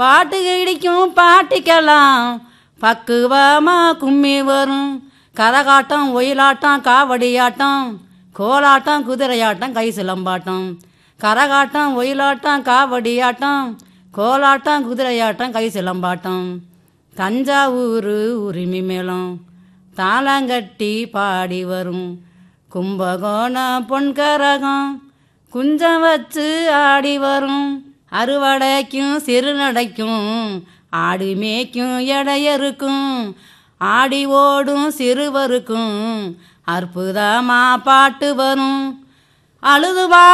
பாட்டு இடிக்கும் பாட்டிக்கலாம் பக்குவமா கும்மி வரும் கரகாட்டம் ஒயிலாட்டம் காவடியாட்டம் கோலாட்டம் குதிரையாட்டம் கை சிலம்பாட்டம் கரகாட்டம் ஒயிலாட்டம் காவடியாட்டம் கோலாட்டம் குதிரையாட்டம் கை சிலம்பாட்டம் தஞ்சாவூர் உரிமை மேளம் தாளங்கட்டி பாடி வரும் கும்பகோணம் பொன்கரகம் குஞ்சம் வச்சு ஆடி வரும் அறுவடைக்கும் சிறுநடைக்கும் ஆடு மேய்க்கும் எடையருக்கும் ஆடி ஓடும் சிறுவருக்கும் அற்புதமா பாட்டு வரும் அழுதுவா